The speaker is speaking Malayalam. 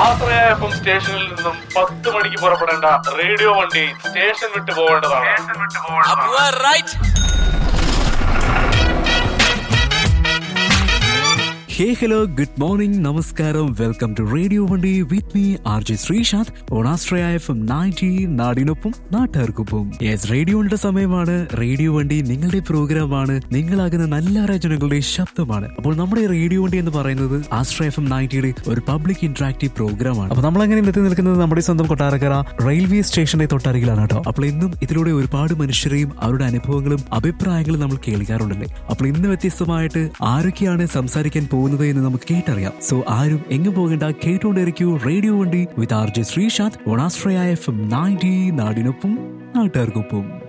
ആശ്രയ എഫ് എം സ്റ്റേഷനിൽ നിന്നും പത്ത് മണിക്ക് പുറപ്പെടേണ്ട റേഡിയോ വണ്ടി സ്റ്റേഷൻ വിട്ടു പോകേണ്ടതാണ് right hey hello good morning നമസ്കാരം വെൽക്കം ടു റേഡിയോ വണ്ടി with me R J Sreesanth ഓണാശ്രയ എഫ് എം നയൻറ്റി നാടിനൊപ്പം നാട്ടുകാർക്കൊപ്പം യെസ് റേഡിയോയുടെ സമയമാണ് റേഡിയോ വണ്ടി നിങ്ങളുടെ പ്രോഗ്രാമാണ് നിങ്ങളാകുന്ന നല്ല രചനകളുടെ ശബ്ദമാണ് അപ്പോൾ നമ്മുടെ റേഡിയോ വണ്ടി എന്ന് പറയുന്നത് ആശ്രയ എഫ് എം നയൻറ്റിയുടെ ഒരു പബ്ലിക് ഇന്ററാക്റ്റീവ് പ്രോഗ്രാമാണ് അപ്പോൾ നമ്മൾ അങ്ങനെ എത്തി നിൽക്കുന്നത് നമ്മുടെ സ്വന്തം കൊട്ടാരക്കര റെയിൽവേ സ്റ്റേഷന്റെ തൊട്ടരികിലാണ് കേട്ടോ അപ്പോൾ ഇന്നും ഇതിലൂടെ ഒരുപാട് മനുഷ്യരെയും അവരുടെ അനുഭവങ്ങളും അഭിപ്രായങ്ങളും നമ്മൾ കേൾക്കാറുണ്ടല്ലേ അപ്പോൾ ഇന്ന് വ്യത്യസ്തമായിട്ട് ആരൊക്കെയാണ് സംസാരിക്കാൻ പോകുന്നത് എന്ന് നമുക്ക് കേട്ടറിയാം സോ ആരും എങ്ങും പോകേണ്ട കേട്ടുകൊണ്ടിരിക്കൂ റേഡിയോ വണ്ടി വിത്ത് ആർ ജെ ശ്രീശാന്ത് ഓണാശ്രയ എഫ് എം നയൻറ്റി നാടിനൊപ്പം നാട്ടുകാർക്കൊപ്പം